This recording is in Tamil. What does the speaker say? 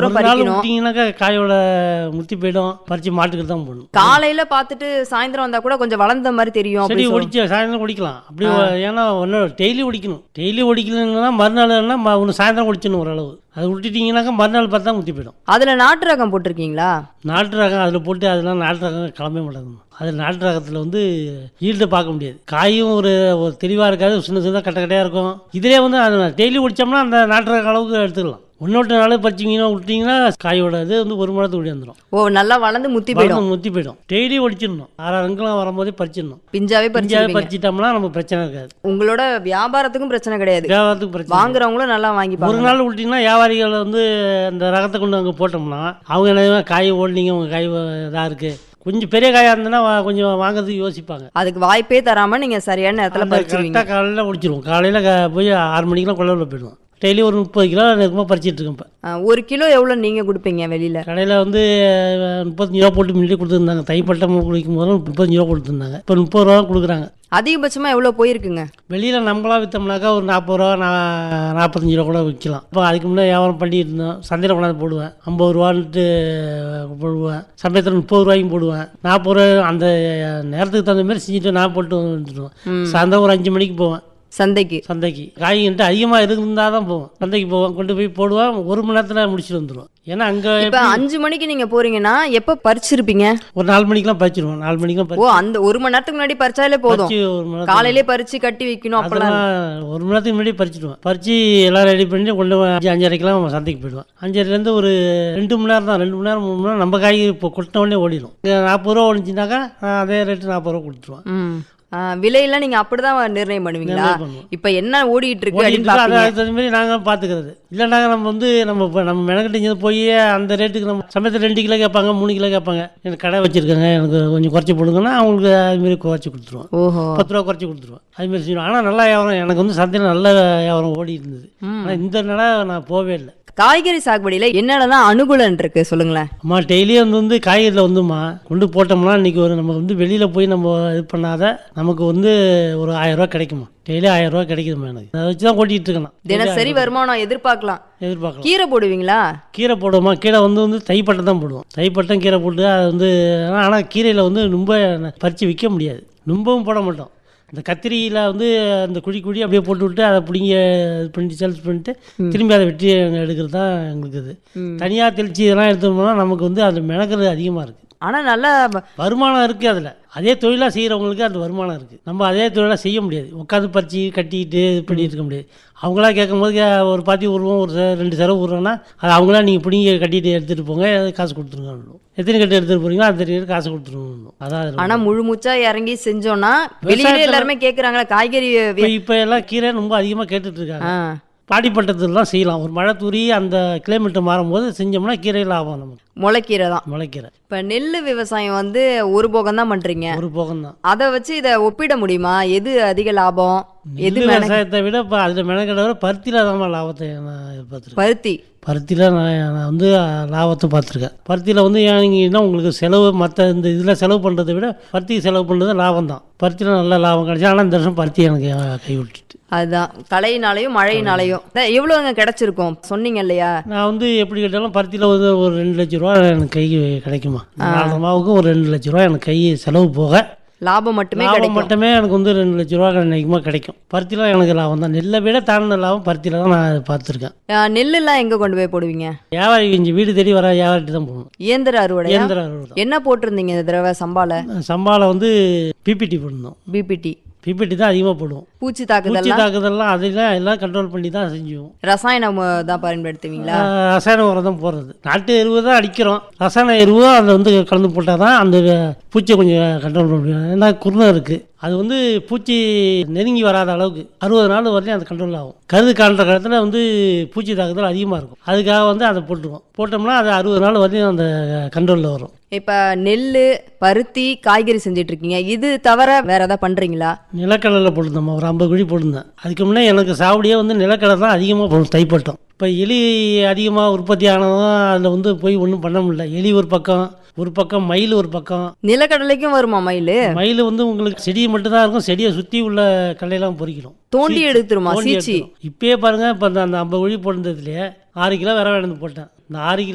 அப்புறம் ஒரு நாள் பறிக்கணும் விட்டீங்கன்னாக்கா காயோட முத்தி போயிடும் பறிச்சு மாட்டுக்கு தான் போடணும் காலையில பார்த்துட்டு சாயந்தரம் வந்தா கூட கொஞ்சம் வளர்ந்த மாதிரி தெரியும் செடி அப்படி சொல்லுவாங்க. ஒடிச்சு சாயந்தரம் ஒடிக்கலாம் அப்படி ஏன்னா ஒன்று டெய்லி ஒடிக்கணும் டெய்லி ஒடிக்கலன்னா மறுநாள்னா ஒன்று சாயந்தரம் ஒடிச்சணும் ஓரளவு அது விட்டுட்டீங்கன்னாக்கா மறுநாள் பார்த்தா முத்தி போயிடும் அதுல நாட்டு ரகம் போட்டிருக்கீங்களா நாட்டு ரகம் அதில் போட்டு அதெல்லாம் நாட்டு ரகம் கிளம்பவே மாட்டாங்க அது நாட்டு ரகத்தில் வந்து ஈல்டை பார்க்க முடியாது காயும் ஒரு ஒரு தெளிவாக இருக்காது சின்ன சின்ன கட்ட கட்டையாக இருக்கும் இதிலே வந்து அது டெய்லி குடித்தோம்னா அந்த நாட்டு ரக அளவுக்கு எடுத்துக்கலாம் ஒன்னொட்டு நாள் பறிச்சிங்கன்னா விட்டிங்கன்னா காயோட இது வந்து ஒரு மணத்துக்கு ஓடி வந்துடும் ஓ நல்லா வளர்ந்து முத்தி போயிடும் வளர்ந்து முத்தி போயிடும் டெய்லி ஒடிச்சிடணும் ஆறாறு அங்கெல்லாம் வரும்போதே பறிச்சிடணும் பிஞ்சாவே பறிஞ்சாவே பறிச்சு பறிச்சிட்டோம்னா நமக்கு பிரச்சனை இருக்காது உங்களோட வியாபாரத்துக்கும் பிரச்சனை கிடையாது வியாபாரத்துக்கு பிரச்சனை இருக்காது. வாங்குறவங்களும் நல்லா ஒரு வாங்கிப்பாங்க நாள் விட்டிங்கன்னா வியாபாரிகள் வந்து அந்த ரகத்தை கொண்டு அங்கே போட்டோம்னா அவங்க என்ன காய் ஓடினீங்க உங்கள் காய் இதாக இருக்குது கொஞ்சம் பெரிய காயாக இருந்ததுன்னா வா- கொஞ்சம் வாங்குறதுக்கு யோசிப்பாங்க அதுக்கு வாய்ப்பே தராம நீங்க சரியான நேரத்துல பறிச்சிருவீங்க கரெக்டாக காலையில் முடிச்சிருவோம் காலையில் போய் ஆறு மணிக்கெலாம் கொள்ளவில் போயிடுவோம் டெய்லி ஒரு முப்பது கிலோ நெருக்கமாக பறிச்சிட்டு இருக்கேன் இப்போ ஆ, ஒரு கிலோ எவ்வளவு நீங்க கொடுப்பீங்க வெளியில கடையில் வந்து அஹ், முப்பத்தஞ்சு ரூபா போட்டு முன்னாடி கொடுத்துருந்தாங்க தைப்பட்டம் குடிக்கும் போது முப்பத்தஞ்சு ரூபா கொடுத்துருந்தாங்க இப்போ முப்பது ரூபா கொடுக்குறாங்க அதிகபட்சமா எவ்வளவு போயிருக்குங்க வெளியில் நம்மளா விற்றோம்னாக்கா ஒரு நாற்பது ரூபா நான் நாற்பத்தஞ்சு ரூபா கூட விற்கலாம் இப்போ அதுக்கு முன்னே வியாபாரம் பண்ணிட்டு இருந்தோம் சந்தையில் கொண்டாந்து போடுவேன் ஐம்பது ரூபான்ட்டு போடுவேன் சமயத்தில் முப்பது ரூபாய்க்கும் போடுவேன் நாற்பது ரூபா அந்த நேரத்துக்கு தகுந்த மாதிரி செஞ்சுட்டு நான் போட்டு வந்துடுவேன் சாயந்தரம் ஒரு அஞ்சு மணிக்கு போவேன் சந்தைக்கு சந்தைக்கு காய்கன்ட்டு அதிகமாக இருந்தால் தான் போவேன் சந்தைக்கு போவேன் கொண்டு போய் போடுவேன் ஒரு மணி நேரத்தில் முடிச்சுட்டு வந்துடுவேன் ஏன்னா அங்கே இப்ப அஞ்சு மணிக்கு நீங்க போறீங்கன்னா எப்ப பறிச்சிருப்பீங்க ஒரு நாலு மணிக்கெலாம் பறிச்சிடுவோம் நாலு மணிக்கெலாம் ஓ அந்த ஒரு மணி நேரத்துக்கு முன்னாடி பறிச்சாலே போதும் பறிச்சு ஒரு மணி நேரத்துல- காலையிலே பறிச்சு கட்டி வைக்கணும் அப்பெல்லாம் அதெல்லாம் ஒரு மணி நேரத்துக்கு முன்னாடி பறிச்சிடுவேன் பறிச்சு எல்லாம் ரெடி பண்ணி கொண்டு போய் அஞ்சு அஞ்சரைக்கெல்லாம் சந்தைக்கு போயிடுவேன் அஞ்சரைலேருந்து ஒரு ரெண்டு மணி நேரம் தான் ரெண்டு மணி நேரம் மூணு மணி நேரம் நம்ம காய் இப்போ கொட்டின உடனே ஓடிடும் இங்கே நாற்பது ரூபா ஓடிச்சுனாக்கா அதே ரேட்டு நாற்பது ரூபா கொடுத்துருவேன் ம் ஆ, விலையெல்லாம் நீங்க அப்படிதான் நிர்ணயம் பண்ணுவீங்களா நிர்ணயம் பண்ணுவோம். இப்ப என்ன ஓடிட்டு இருக்கு ஓடிட்டு அப்படின்னு இருக்கு, அதை பாப்பீங்க அதுக்கு தகுந்த மாதிரி நாங்கள் பார்த்துக்கிறது இல்லைனாங்க நம்ம வந்து நம்ம இப்போ நம்ம மெனக்கிட்டு இங்கே போய் அந்த ரேட்டுக்கு நம்ம சமயத்தில் ரெண்டு கிலோ கேட்பாங்க மூணு கிலோ கேட்பாங்க எனக்கு கடை வச்சுருக்கேங்க எனக்கு கொஞ்சம் குறைச்சி போடுங்கன்னா அவங்களுக்கு அதுமாரி குறைச்சி கொடுத்துருவோம் ஓஹோ பத்து ரூபா குறைச்சி கொடுத்துருவேன் அதுமாரி செய்யணும் ஆனால் நல்லா வியாபாரம் எனக்கு வந்து சந்தையில் நல்ல வியாபாரம் ஓடி இருந்தது ஆனால் இந்த நட நான் போவே இல்லை காய்கறி சாகுபடியில என்னென்னலாம் அனுகூலம் இருக்கு சொல்லுங்களேன் அம்மா டெய்லியும் வந்து வந்து காய்கறியில் வந்துமா கொண்டு போட்டோம்னா இன்றைக்கி ஒரு நம்ம வந்து வெளியில் போய் நம்ம இது பண்ணாத நமக்கு வந்து ஒரு ஆயிரம் ரூபாய் கிடைக்குமா டெய்லி ஆயிரம் ரூபாய் கிடைக்குதுமா எனக்கு அதை வச்சு தான் ஓட்டிகிட்டு இருக்கேன் நான். தினசரி வருமானம் எதிர்பார்க்கலாம் எதிர்பார்க்கலாம் கீரை போடுவீங்களா கீரை போடுவோமா கீரை வந்து வந்து தைப்பட்டம் தான் போடுவோம் தைப்பட்டம் கீரை போட்டு அது வந்து ஆனால் கீரையில் வந்து ரொம்ப பறித்து விற்க முடியாது ரொம்பவும் போட மாட்டோம் இந்த கத்திரியில் வந்து அந்த குழி குழி அப்படியே போட்டு விட்டு அதை பிடிங்க இது பண்ணி சேல்ஸ் பண்ணிட்டு திரும்பி அதை வெட்டி எடுக்கிறது தான் எங்களுக்கு இது தனியாக தெளித்து இதெல்லாம் எடுத்தோம்னா நமக்கு வந்து அது மெனக்கிறது அதிகமாக இருக்குது ஆனா நல்லா வருமானம் இருக்குது அதில் அதே தொழிலாக செய்கிறவங்களுக்கு அந்த வருமானம் இருக்குது நம்ம அதே தொழிலாக செய்ய முடியாது உட்காந்து பறித்து கட்டிக்கிட்டு இது பண்ணிட்டு இருக்க முடியாது அவங்களா கேட்கும்போது கே- ஒரு பாத்தி உருவோம் ஒரு செ- ரெண்டு செலவு விட்றோன்னா அது அவங்களா நீங்கள் பிடிங்க கட்டிட்டு எடுத்துகிட்டு போங்க அது காசு கொடுத்துருங்க எத்தனை கட்டு எடுத்துகிட்டு போறீங்களோ அந்த ரேட்டு காசு கொடுத்துருவோம் அதான் அதில் ஆனா முழு மூச்சா இறங்கி செஞ்சோம்னா வெளியிலே எல்லாருமே கேக்குறாங்களா காய்கறி வி- இப்போ இப்போ எல்லாம் கீரை ரொம்ப அதிகமாக கேட்டுட்டு இருக்காங்க ஆ, பாடிப்பட்டதுலாம் செய்யலாம் ஒரு மழை தூரி அந்த கிலோமீட்டர் மாறும்போது செஞ்சோம்னா கீரை லாபம் நமக்கு முளைக்கீரை தான் முளைக்கீரை இப்ப நெல் விவசாயம் வந்து ஒரு போகம் தான் பண்றீங்க ஒரு போகம் தான் அதை வச்சு இதை ஒப்பிட முடியுமா எது அதிக லாபம் எது நெல் மென- விவசாயத்தை விட இப்போ அதில் மெனக்கெட விட பருத்தியில் தான் லாபத்தை நான் எதிர்பார்த்துருக்கேன் பருத்தி பருத்தியில் நான் நான் வந்து லாபத்தை பார்த்துருக்கேன் பருத்தியில் வந்து ஏன்னா உங்களுக்கு செலவு மற்ற இந்த இதில் செலவு பண்ணுறதை விட பருத்திக்கு செலவு பண்ணுறது லாபம் தான் பருத்தியில் நல்ல லாபம் கிடைச்சி ஆனால் இந்த வருஷம் பருத்தி எனக்கு கை விட்டுட்டு அதுதான் களையினாலையும் மழையினாலையும் அதான் எவ்வளவுங்க கிடைச்சிருக்கும் சொன்னீங்க இல்லையா நான் வந்து எப்படி கேட்டாலும் பருத்தியில் வந்து ஒரு ரெண்டு லட்ச ரூபா எனக்கு கை கிடைக்குமா நாலரை மாவுக்கு ஒரு ரெண்டு லட்ச ரூபா எனக்கு கை செலவு போக லாபம் மட்டுமே லாபம் கிடைக்கும் மட்டுமே எனக்கு வந்து ரெண்டு லட்ச ரூபா நினைக்குமா கிடைக்கும் பருத்தியில் எனக்கு லாபம் தான் நெல்லை விட தாண்டின லாபம் பருத்தியில் தான் நான் பார்த்துருக்கேன் ஆ, நெல்லுலாம் எங்க கொண்டு போய் போடுவீங்க வியாபாரி இஞ்சி வீடு தேடி வர வியாபாரிட்டு தான் போகணும் இயந்திர அறுவடையா இயந்திர அறுவடை தான் என்ன போட்டிருந்தீங்க இந்த தடவை சம்பால சம்பாவில் வந்து பிபிடி போடணும் பிபிடி பிபிடி தான் அதிகமாக போடுவோம் பூச்சி பூச்சி தாக்குதல்லாம் தாக்குதல்லாம் அதெல்லாம் எல்லாம் கண்ட்ரோல் பண்ணி தான் செஞ்சுவோம் ரசாயனம் தான் பயன்படுத்துவீங்களா ஆஹ் ரசாயன உரம் தான் போடுறது நாட்டு எருவு தான் அடிக்கிறோம் ரசாயன எருவு அதில் வந்து கலந்து போட்டால் தான் அந்த பூச்சியை கொஞ்சம் கண்ட்ரோல் பண்ண முடியும் ஏன்னா குருணை இருக்குது அது வந்து பூச்சி நெருங்கி வராத அளவுக்கு அறுபது நாள் வரையும் அது கண்ட்ரோல் ஆகும் கருது காண்ற காலத்தில் வந்து பூச்சி தாக்குதல் அதிகமாக இருக்கும் அதுக்காக வந்து அதை போட்டுருவோம் போட்டோம்னா அது அறுபது நாள் வரையும் அந்த கண்ட்ரோலில் வரும் இப்ப நெல்லு பருத்தி காய்கறி செஞ்சுட்டு இருக்கீங்க இது தவிர வேற ஏதாவது பண்றீங்களா நிலக்கடலை போட்டிருந்தோம் ஒரு ஐம்பது குழி போட்டிருந்தேன் அதுக்கு முன்னே எனக்கு சாவடியே வந்து நிலக்கடலை தான் அதிகமாக போடும் தைப்பட்டோம் இப்போ எலி அதிகமாக உற்பத்தி ஆனதும் அதில் வந்து போய் ஒன்றும் பண்ண முடியல எலி ஒரு பக்கம் ஒரு பக்கம் மயில் ஒரு பக்கம் நிலக்கடலைக்கும் வருமா மயிலு மயில் வந்து உங்களுக்கு செடியை மட்டும்தான் இருக்கும் செடியை சுற்றி உள்ள கல்லையெல்லாம் பொறிக்கணும் தோண்டி எடுத்துருமா தோண்டி சீச்சி எடுத்துரும். இப்பயே பாருங்க இப்போ அந்த அந்த ஐம்பது குழி போட்டிருந்ததுலேயே ஆறு கிலோ விர வேணும் போட்டேன் இந்த ஆறு கிலோ